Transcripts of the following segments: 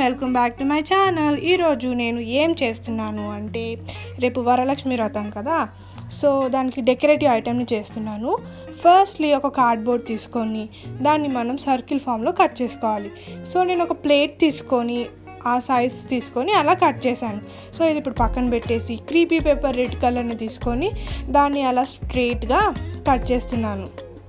welcome back to my channel ఈరోజు నేను ఏం చేస్తున్నాను అంటే రేపు వరలక్ష్మి వ్రతం కదా సో దానికి డెకరేటివ్ ఐటెంని చేస్తున్నాను ఫస్ట్లీ ఒక కార్డ్బోర్డ్ తీసుకొని దాన్ని మనం సర్కిల్ ఫామ్లో కట్ చేసుకోవాలి సో నేను ఒక ప్లేట్ తీసుకొని ఆ సైజ్ తీసుకొని అలా కట్ చేశాను సో ఇది ఇప్పుడు పక్కన పెట్టేసి క్రీపీ పేపర్ రెడ్ కలర్ని తీసుకొని దాన్ని అలా స్ట్రైట్గా కట్ చేస్తున్నాను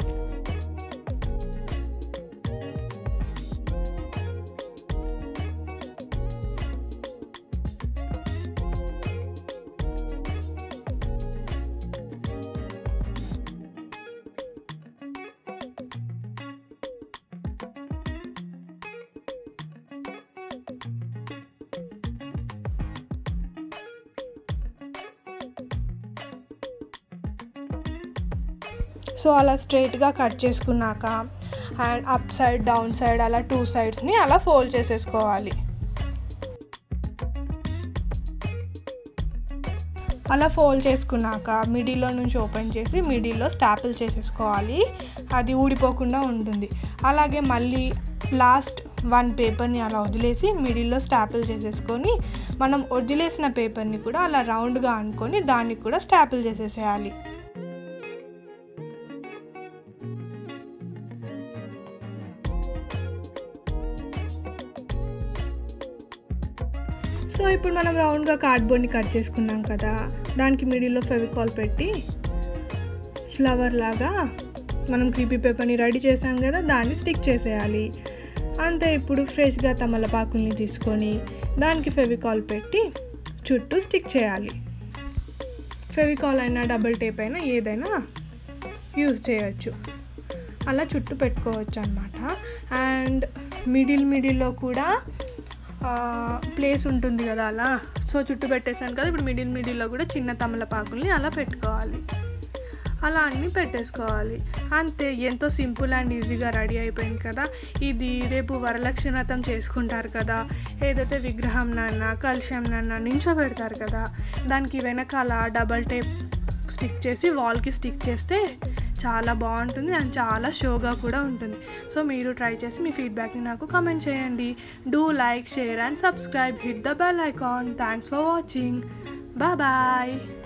సో అలా స్ట్రైట్గా కట్ చేసుకున్నాక and up side down side అలా టూ సైడ్స్ని అలా ఫోల్డ్ చేసేసుకోవాలి అలా ఫోల్డ్ చేసుకున్నాక మిడిల్లో నుంచి ఓపెన్ చేసి మిడిల్లో స్టాపిల్ చేసేసుకోవాలి అది ఊడిపోకుండా ఉంటుంది అలాగే మళ్ళీ లాస్ట్ వన్ పేపర్ని అలా వదిలేసి మిడిల్లో స్టాపిల్ చేసేసుకొని మనం వదిలేసిన పేపర్ని కూడా అలా రౌండ్గా అనుకొని దానికి కూడా స్టాపిల్ చేసేసేయాలి సో ఇప్పుడు మనం రౌండ్గా కార్డ్బోర్డ్ని కట్ చేసుకున్నాం కదా దానికి మిడిల్లో ఫెవికాల్ పెట్టి ఫ్లవర్ లాగా మనం క్రీపీ పేపర్ని రెడీ చేసాం కదా దాన్ని స్టిక్ చేసేయాలి అంతే ఇప్పుడు ఫ్రెష్గా తమలపాకుల్ని తీసుకొని దానికి ఫెవికాల్ పెట్టి చుట్టూ స్టిక్ చేయాలి ఫెవికాల్ అయినా డబుల్ టేప్ అయినా ఏదైనా యూజ్ చేయొచ్చు అలా చుట్టూ పెట్టుకోవచ్చు అనమాట అండ్ మిడిల్ మిడిల్లో కూడా ప్లేస్ ఉంటుంది కదా అలా సో చుట్టూ పెట్టేసాను కదా ఇప్పుడు మిడిల్ మిడిల్లో కూడా చిన్న తమలపాకుల్ని అలా పెట్టుకోవాలి అలా అన్నీ పెట్టేసుకోవాలి అంతే ఎంతో సింపుల్ అండ్ ఈజీగా రెడీ అయిపోయింది కదా ఇది రేపు వరలక్ష్మి వ్రతం చేసుకుంటారు కదా ఏదైతే విగ్రహం నాన్న కలుషం నాన్న నించోబెడతారు కదా దానికి వెనకాల డబల్ టేప్ స్టిక్ చేసి వాల్కి స్టిక్ చేస్తే చాలా బాగుంటుంది అండ్ చాలా షోగా కూడా ఉంటుంది సో మీరు ట్రై చేసి మీ ఫీడ్బ్యాక్ని నాకు కమెంట్ చేయండి do like share and subscribe hit the bell icon thanks for watching bye bye